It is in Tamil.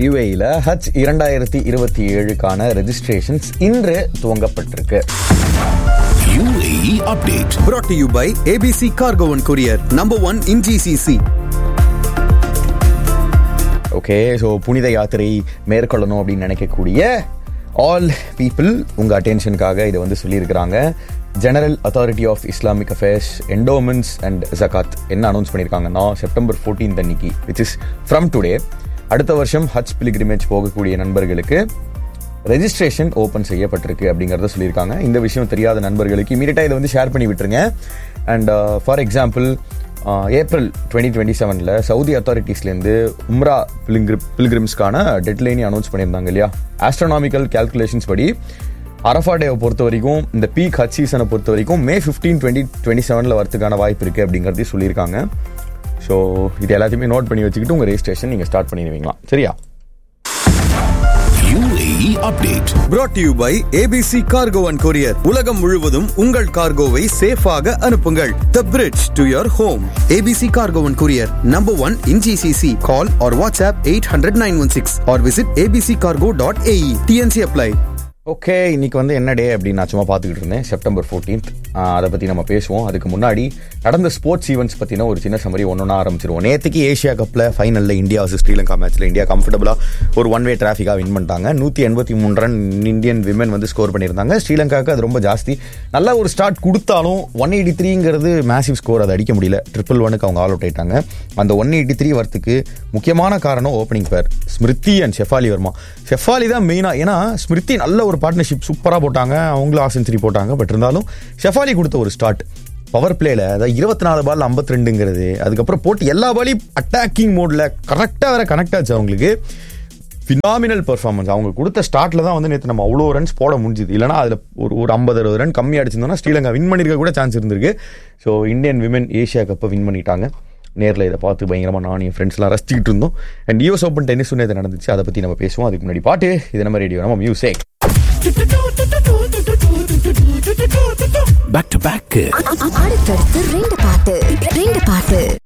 யுஏஇல ஹஜ் இரண்டாயிரத்தி இருபத்தி ஏழுக்கான ரெஜிஸ்ட்ரேஷன்ஸ் இன்று துவங்கப்பட்டிருக்கு UAE update. brought to you by ABC Cargo and Courier, number one in GCC. Okay so புனித யாத்திரை மேற்கொள்ளணும் அப்படின்னு நினைக்கக்கூடிய ஆல் பீப்புள் உங்கள் அட்டென்ஷனுக்காக இதை வந்து சொல்லியிருக்கிறாங்க general authority of Islamic affairs endowments and zakat என்ன அனௌன்ஸ் பண்ணியிருக்காங்கன்னா செப்டம்பர் 14th அன்னைக்கு விச் இஸ் ஃப்ரம் டுடே அடுத்த வருஷம் ஹஜ் பிலிகிரிமேஜ் போகக்கூடிய நண்பர்களுக்கு ரெஜிஸ்ட்ரேஷன் ஓப்பன் செய்யப்பட்டிருக்கு அப்படிங்கிறத சொல்லியிருக்காங்க இந்த விஷயம் தெரியாத நண்பர்களுக்கு இமீடியட்டாக இதை வந்து ஷேர் பண்ணி விட்டுருங்க and for example April twenty twenty செவனில் சவுதி அத்தாரிட்டிஸ்லேருந்து உம்ரா பிலிகிரி பிலிகிரிம்ஸ்க்கான டெட்லைனே அனௌன்ஸ் பண்ணியிருந்தாங்க இல்லையா ஆஸ்ட்ரோனாமிக்கல் கேல்குலேஷன்ஸ் படி அரஃபா டேவை பொறுத்த வரைக்கும் இந்த பீக் ஹட் சீசனை பொறுத்த வரைக்கும் மே ஃபிஃப்டீன் டுவெண்ட்டி டுவெண்ட்டி செவனில் வரதுக்கான வாய்ப்பு இருக்குது அப்படிங்கிறதையும் சொல்லியிருக்காங்க ஸோ இது எல்லாத்தையுமே நோட் பண்ணி வச்சுக்கிட்டு உங்கள் ரெஜிஸ்ட்ரேஷன் நீங்கள் ஸ்டார்ட் பண்ணிடுவீங்களா சரியா UAE update. brought to you by ABC Cargo and Courier. உலகம் முழுவதும் உங்கள் கார்கோவை சேஃபாக அனுப்புங்கள் The bridge to your home. ABC Cargo and Courier, number one in GCC. Call or WhatsApp 800-916 or visit abccargo.ae. TNC apply. Okay இன்னைக்கு வந்து என்ன டே அப்படின்னு நான் சும்மா பார்த்துக்கிட்டு இருந்தேன் செப்டம்பர் ஃபோர்டீன்த் அதை பற்றி நம்ம பேசுவோம் அதுக்கு முன்னாடி நடந்த ஸ்போர்ட்ஸ் ஈவெண்ட்ஸ் பற்றின ஒரு சின்ன சமரி ஒன்றா ஆரம்பிச்சிருவோம் நேற்றுக்கு ஏஷியா கப்பில் ஃபைனலில் இந்தியா vs ஸ்ரீலங்கா மேட்ச்சில் இந்தியா கம்ஃபர்டபுளாக ஒரு ஒன் வே டிராஃபிக்காக வின் பண்ணிட்டாங்க நூற்றி எண்பத்தி மூணு ரன் இந்தியன் விமன் வந்து ஸ்கோர் பண்ணியிருந்தாங்க ஸ்ரீலங்காவுக்கு அது ரொம்ப ஜாஸ்தி நல்ல ஒரு ஸ்டார்ட் கொடுத்தாலும் ஒன் எயிட்டி த்ரீங்கிறது மேசிவ் ஸ்கோர் அதை அடிக்க முடியல ட்ரிபிள் ஒனுக்கு அவங்க ஆல் அவுட் ஆயிட்டாங்க அந்த ஒன் எயிட்டி த்ரீ வரத்துக்கு முக்கியமான காரணம் opening pair Smriti and Shafali Verma Shafali தான் மெயினாக ஏன்னா ஸ்மிருதி நல்ல ஒரு பார்ட்னர்ஷிப் சூப்பராக போட்டாங்க அவங்களும் ஆஃப் செஞ்சுரி போட்டாங்க பட் இருந்தாலும் ஷெஃபாலி கொடுத்த ஒரு ஸ்டார்ட் பவர் பிளேல அதாவது இருபத்தி நாலு பால் ஐம்பத்தி ரெண்டுங்கிறது அதுக்கப்புறம் போட்டு எல்லா பாலையும் அட்டாக்கிங் மோட்ல கரெக்டாக வேற கனெக்ட் ஆச்சு அவங்களுக்கு ஃபினாமினல் பெர்ஃபார்மன்ஸ் அவங்க கொடுத்த ஸ்டார்ட்ல தான் வந்து நேற்று நம்ம அவ்வளோ ரன்ஸ் போட முடிஞ்சுது இல்லைனா அதில் ஒரு ஒரு ஐம்பது அறுபது ரன் கம்மி அடிச்சிருந்தோம்னா ஸ்ரீலங்கா வின் பண்ணியிருக்க கூட சான்ஸ் இருந்திருக்கு ஸோ இந்தியன் விமன் ஏஷியா கப்பை வின் பண்ணிட்டாங்க நேரில் இதை பார்த்து பயங்கரமாக நான் என் ஃப்ரெண்ட்ஸ்லாம் ரசிச்சுக்கிட்டு இருந்தோம் அண்ட் யூஎஸ் ஓப்பன் டென்னிஸ் நேற்று நடந்துச்சு அதை பற்றி நம்ம பேசுவோம் அதுக்கு முன்னாடி பாட்டு இது நம்ம ரேடியோ நம்ம மியூசிக் Back to back. அடுத்தடுத்து ரெண்டு பாட்டு ரெண்டு பாட்டு